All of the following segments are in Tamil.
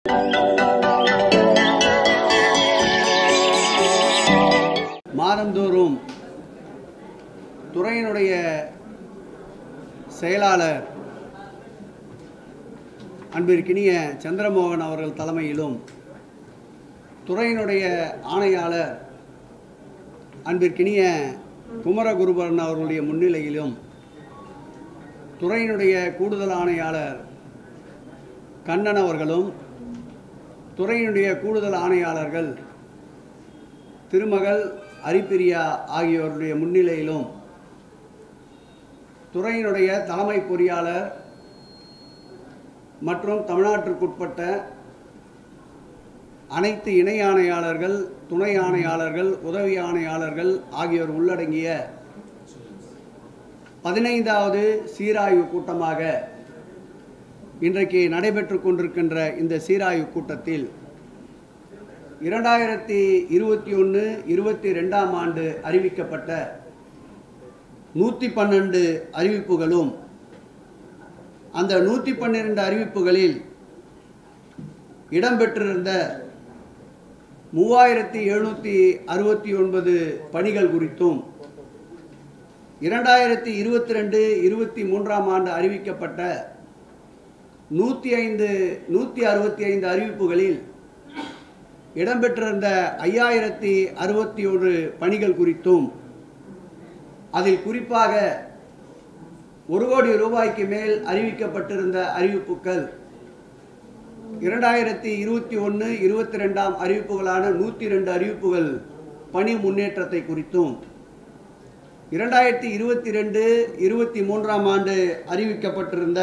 மாதந்தோறும் துறையினுடைய செயலாளர் அன்பிற்கினிய சந்திரமோகன் அவர்கள் தலைமையிலும் துறையினுடைய ஆணையாளர் அன்பிற்கினிய குமரகுருபரன் அவர்களுடைய முன்னிலையிலும் துறையினுடைய கூடுதல் ஆணையாளர் கண்ணன் அவர்களும் துறையினுடைய கூடுதல் ஆணையாளர்கள் திருமகள் அரிப்பிரியா ஆகியோருடைய முன்னிலையிலும் துறையினுடைய தலைமை பொறியாளர் மற்றும் தமிழ்நாட்டிற்குட்பட்ட அனைத்து இணை ஆணையாளர்கள் துணை ஆணையாளர்கள் உதவி ஆணையாளர்கள் ஆகியோர் உள்ளடங்கிய பதினைந்தாவது சீராய்வு கூட்டமாக இன்றைக்கு நடைபெற்று கொண்டிருக்கின்ற இந்த சீராய்வு கூட்டத்தில் இரண்டாயிரத்தி இருபத்தி ஒன்று இருபத்தி ரெண்டாம் ஆண்டு அறிவிக்கப்பட்ட நூற்றி பன்னெண்டு அறிவிப்புகளும் அந்த நூற்றி பன்னிரெண்டு அறிவிப்புகளில் இடம்பெற்றிருந்த மூவாயிரத்தி எழுநூற்றி அறுபத்தி ஒன்பது பணிகள் குறித்தும் இரண்டாயிரத்தி இருபத்தி ரெண்டு இருபத்தி மூன்றாம் ஆண்டு அறிவிக்கப்பட்ட நூற்றி ஐந்து நூற்றி அறுபத்தி ஐந்து அறிவிப்புகளில் இடம்பெற்றிருந்த ஐயாயிரத்தி அறுபத்தி ஒரு பணிகள் குறித்தும் அதில் குறிப்பாக ஒரு கோடி ரூபாய்க்கு மேல் அறிவிக்கப்பட்டிருந்த அறிவிப்புகள் இரண்டாயிரத்தி இருபத்தி ஒன்று இருபத்தி ரெண்டாம் அறிவிப்புகளான நூற்றி ரெண்டு அறிவிப்புகள் பணி முன்னேற்றத்தை குறித்தும் இரண்டாயிரத்தி இருபத்தி ரெண்டு இருபத்தி மூன்றாம் ஆண்டு அறிவிக்கப்பட்டிருந்த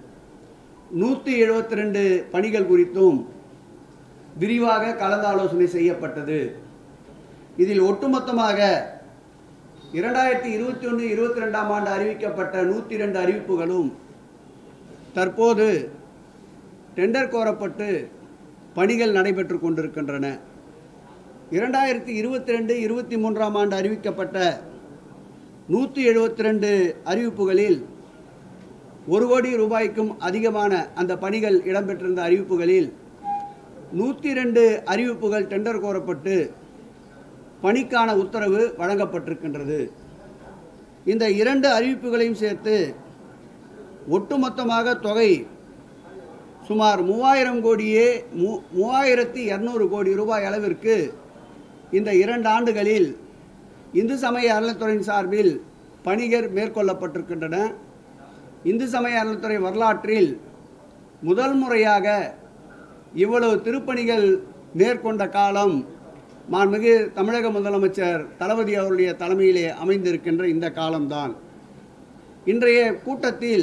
நூற்றி எழுபத்தி ரெண்டு பணிகள் குறித்தும் விரிவாக கலந்தாலோசனை செய்யப்பட்டது இதில் ஒட்டுமொத்தமாக இரண்டாயிரத்தி இருபத்தி ஒன்று இருபத்தி ரெண்டாம் ஆண்டு அறிவிக்கப்பட்ட நூற்றி ரெண்டு அறிவிப்புகளும் தற்போது டெண்டர் கோரப்பட்டு பணிகள் நடைபெற்று கொண்டிருக்கின்றன இரண்டாயிரத்தி இருபத்தி ரெண்டு இருபத்தி மூன்றாம் ஆண்டு அறிவிக்கப்பட்ட நூற்றி எழுபத்தி ரெண்டு அறிவிப்புகளில் ஒரு கோடி ரூபாய்க்கும் அதிகமான அந்த பணிகள் இடம்பெற்றிருந்த அறிவிப்புகளில் நூற்றி ரெண்டு அறிவிப்புகள் டெண்டர் கோரப்பட்டு பணிக்கான உத்தரவு வழங்கப்பட்டிருக்கின்றது இந்த இரண்டு அறிவிப்புகளையும் சேர்த்து ஒட்டுமொத்தமாக தொகை சுமார் மூவாயிரம் கோடியே மூ மூவாயிரத்தி இரநூறு கோடி ரூபாய் அளவிற்கு இந்த இரண்டு ஆண்டுகளில் இந்து சமய அறநிலைத்துறையின் சார்பில் பணிகள் மேற்கொள்ளப்பட்டிருக்கின்றன இந்து சமய அறநிலைத்துறை வரலாற்றில் முதல் முறையாக இவ்வளவு திருப்பணிகள் மேற்கொண்ட காலம் மாண்புமிகு தமிழக முதலமைச்சர் தளபதி அவருடைய தலைமையிலே அமைந்திருக்கின்ற இந்த காலம்தான் இன்றைய கூட்டத்தில்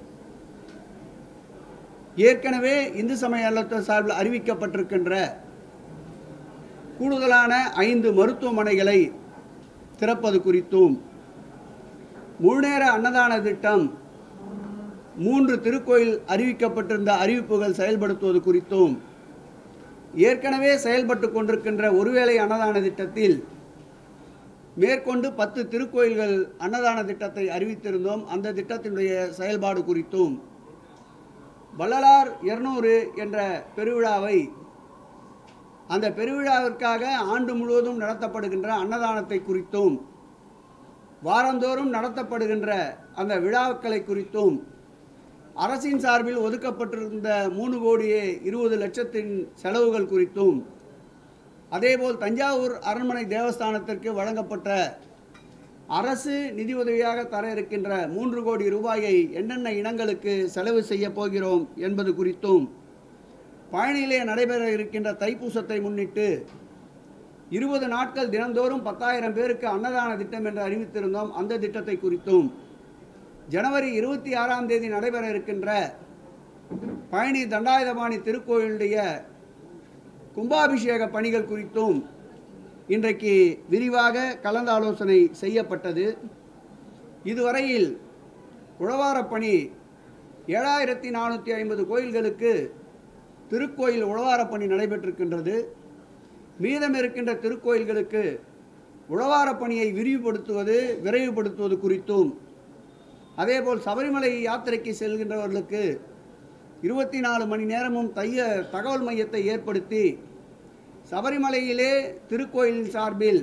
ஏற்கனவே இந்து சமய அறநிலையத்துறை சார்பில் அறிவிக்கப்பட்டிருக்கின்ற கூடுதலான ஐந்து மருத்துவமனைகளை திறப்பது குறித்தும் முழுநேர அன்னதான திட்டம் மூன்று திருக்கோயில் அறிவிக்கப்பட்டிருந்த அறிவிப்புகள் செயல்படுத்துவது குறித்தும் ஏற்கனவே செயல்பட்டு கொண்டிருக்கின்ற ஒருவேளை அன்னதான திட்டத்தில் மேற்கொண்டு பத்து திருக்கோயில்கள் அன்னதான திட்டத்தை அறிவித்திருந்தோம் அந்த திட்டத்தினுடைய செயல்பாடு குறித்தும் வள்ளலார் இருநூறு என்ற பெருவிழாவை அந்த பெருவிழாவிற்காக ஆண்டு முழுவதும் நடத்தப்படுகின்ற அன்னதானத்தை குறித்தும் வாரந்தோறும் நடத்தப்படுகின்ற அந்த விழாக்களை குறித்தும் அரசின் சார்பில் ஒதுக்கப்பட்டிருந்த மூணு கோடியே இருபது லட்சத்தின் செலவுகள் குறித்தும் அதேபோல் தஞ்சாவூர் அரண்மனை தேவஸ்தானத்திற்கு வழங்கப்பட்ட அரசு நிதி உதவியாக தர இருக்கின்ற மூன்று கோடி ரூபாயை என்னென்ன இனங்களுக்கு செலவு செய்ய போகிறோம் என்பது குறித்தும் பழனியிலே நடைபெற இருக்கின்ற தைப்பூசத்தை முன்னிட்டு இருபது நாட்கள் தினந்தோறும் பத்தாயிரம் பேருக்கு அன்னதான திட்டம் என்று அறிவித்திருந்தோம் அந்த திட்டத்தை குறித்தும் ஜனவரி இருபத்தி ஆறாம் தேதி நடைபெற இருக்கின்ற பழனி தண்டாயுதபாணி திருக்கோயிலுடைய கும்பாபிஷேக பணிகள் குறித்தும் இன்றைக்கு விரிவாக கலந்தாலோசனை செய்யப்பட்டது இதுவரையில் உழவாரப் பணி ஏழாயிரத்தி நானூற்றி ஐம்பது கோயில்களுக்கு திருக்கோயில் உழவாரப் பணி நடைபெற்றிருக்கின்றது மீதம் இருக்கின்ற திருக்கோயில்களுக்கு உழவாரப் பணியை விரிவுபடுத்துவது விரைவுபடுத்துவது குறித்தும் அதேபோல் சபரிமலை யாத்திரைக்கு செல்கின்றவர்களுக்கு இருபத்தி நாலு மணி நேரமும் தைய தகவல் மையத்தை ஏற்படுத்தி சபரிமலையிலே திருக்கோயிலின் சார்பில்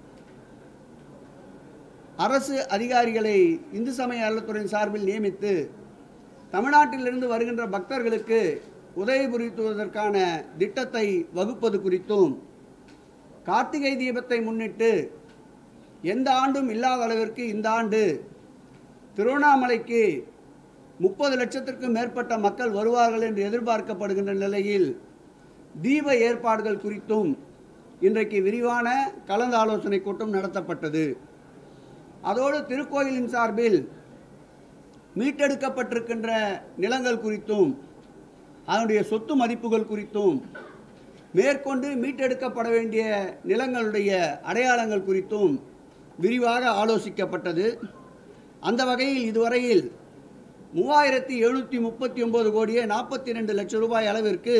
அரசு அதிகாரிகளை இந்து சமய அறத்துறையின் சார்பில் நியமித்து தமிழ்நாட்டிலிருந்து வருகின்ற பக்தர்களுக்கு உதவி புரித்துவதற்கான திட்டத்தை வகுப்பது குறித்தும் கார்த்திகை தீபத்தை முன்னிட்டு எந்த ஆண்டும் இல்லாத அளவிற்கு இந்த ஆண்டு திருவண்ணாமலைக்கு முப்பது லட்சத்திற்கும் மேற்பட்ட மக்கள் வருவார்கள் என்று எதிர்பார்க்கப்படுகின்ற நிலையில் தீப ஏற்பாடுகள் குறித்தும் இன்றைக்கு விரிவான கலந்தாலோசனை கூட்டம் நடத்தப்பட்டது அதோடு திருக்கோயிலின் சார்பில் மீட்டெடுக்கப்பட்டிருக்கின்ற நிலங்கள் குறித்தும் அதனுடைய சொத்து மதிப்புகள் குறித்தும் மேற்கொண்டு மீட்டெடுக்கப்பட வேண்டிய நிலங்களுடைய அடையாளங்கள் குறித்தும் விரிவாக ஆலோசிக்கப்பட்டது அந்த வகையில் இதுவரையில் மூவாயிரத்தி எழுநூற்றி முப்பத்தி ஒம்பது கோடியே நாற்பத்தி ரெண்டு லட்சம் ரூபாய் அளவிற்கு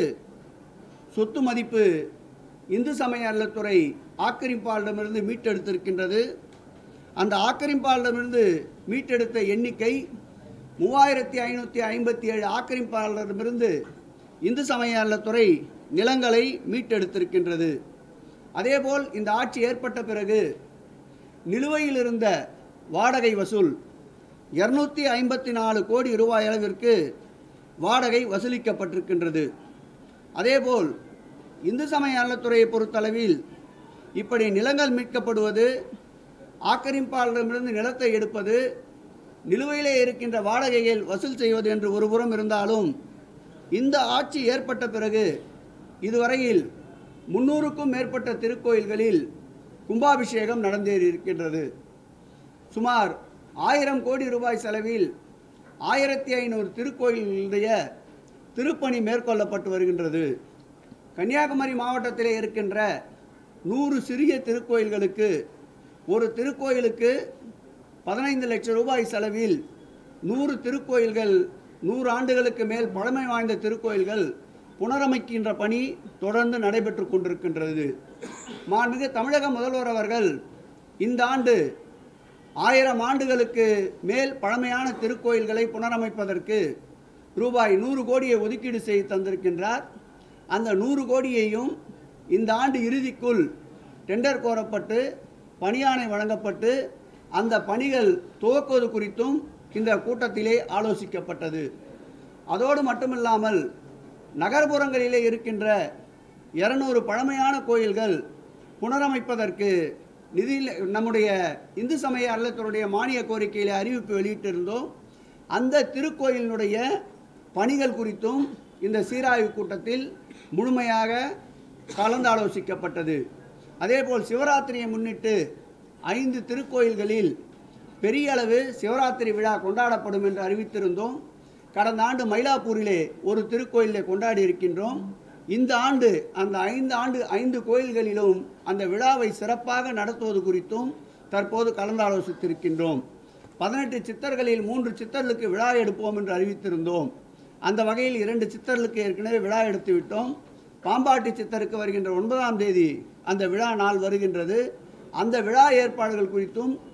சொத்து மதிப்பு இந்து சமய அறத்துறை ஆக்கிரமிப்பாளரிடமிருந்து மீட்டெடுத்திருக்கின்றது அந்த ஆக்கிரமிப்பாளரிடமிருந்து மீட்டெடுத்த எண்ணிக்கை மூவாயிரத்தி ஐநூற்றி ஐம்பத்தி ஏழு ஆக்கிரமிப்பாளரிடமிருந்து இந்து சமய அறத்துறை நிலங்களை மீட்டெடுத்திருக்கின்றது அதேபோல் இந்த ஆட்சி ஏற்பட்ட பிறகு நிலுவையில் இருந்த வாடகை வசூல் இருநூத்தி ஐம்பத்தி நாலு கோடி ரூபாய் அளவிற்கு வாடகை வசூலிக்கப்பட்டிருக்கின்றது அதேபோல் இந்து சமய அறத்துறையை பொறுத்தளவில் இப்படி நிலங்கள் மீட்கப்படுவது ஆக்கிரமிப்பாளரிடமிருந்து நிலத்தை எடுப்பது நிலுவையிலே இருக்கின்ற வாடகைகள் வசூல் செய்வது என்று ஒருபுறம் இருந்தாலும் இந்த ஆட்சி ஏற்பட்ட பிறகு இதுவரையில் முன்னூறுக்கும் மேற்பட்ட திருக்கோயில்களில் கும்பாபிஷேகம் நடந்தேறியிருக்கின்றது சுமார் ஆயிரம் கோடி ரூபாய் செலவில் ஆயிரத்தி ஐநூறு திருக்கோயிலுடைய திருப்பணி மேற்கொள்ளப்பட்டு வருகின்றது கன்னியாகுமரி மாவட்டத்திலே இருக்கின்ற நூறு சிறிய திருக்கோயில்களுக்கு ஒரு திருக்கோயிலுக்கு பதினைந்து லட்சம் ரூபாய் செலவில் நூறு திருக்கோயில்கள் நூறு ஆண்டுகளுக்கு மேல் பழமை வாய்ந்த திருக்கோயில்கள் புனரமைக்கின்ற பணி தொடர்ந்து நடைபெற்று கொண்டிருக்கின்றது மாண்புமிகு தமிழக முதல்வர் அவர்கள் இந்த ஆண்டு ஆயிரம் ஆண்டுகளுக்கு மேல் பழமையான திருக்கோயில்களை புனரமைப்பதற்கு ரூபாய் நூறு கோடியை ஒதுக்கீடு செய்து தந்திருக்கின்றார் அந்த நூறு கோடியையும் இந்த ஆண்டு இறுதிக்குள் டெண்டர் கோரப்பட்டு பணியாணை வழங்கப்பட்டு அந்த பணிகள் துவக்குவது குறித்தும் இந்த கூட்டத்திலே ஆலோசிக்கப்பட்டது அதோடு மட்டுமில்லாமல் நகர்ப்புறங்களிலே இருக்கின்ற இருநூறு பழமையான கோயில்கள் புனரமைப்பதற்கு நிதி நம்முடைய இந்து சமய அறத்துடைய மானிய கோரிக்கையில் அறிவிப்பு வெளியிட்டிருந்தோம் அந்த திருக்கோயிலினுடைய பணிகள் குறித்தும் இந்த சீராய்வு கூட்டத்தில் முழுமையாக கலந்தாலோசிக்கப்பட்டது அதேபோல் சிவராத்திரியை முன்னிட்டு ஐந்து திருக்கோயில்களில் பெரிய அளவு சிவராத்திரி விழா கொண்டாடப்படும் என்று அறிவித்திருந்தோம் கடந்த ஆண்டு மயிலாப்பூரிலே ஒரு திருக்கோயிலை கொண்டாடி இருக்கின்றோம் இந்த ஆண்டு அந்த ஐந்து ஆண்டு ஐந்து கோயில்களிலும் அந்த விழாவை சிறப்பாக நடத்துவது குறித்தும் தற்போது கலந்தாலோசித்திருக்கின்றோம் பதினெட்டு சித்தர்களில் மூன்று சித்தர்களுக்கு விழா எடுப்போம் என்று அறிவித்திருந்தோம் அந்த வகையில் இரண்டு சித்தர்களுக்கு ஏற்கனவே விழா எடுத்து விட்டோம் பாம்பாட்டி சித்தருக்கு வருகின்ற ஒன்பதாம் தேதி அந்த விழா நாள் வருகின்றது அந்த விழா ஏற்பாடுகள் குறித்தும்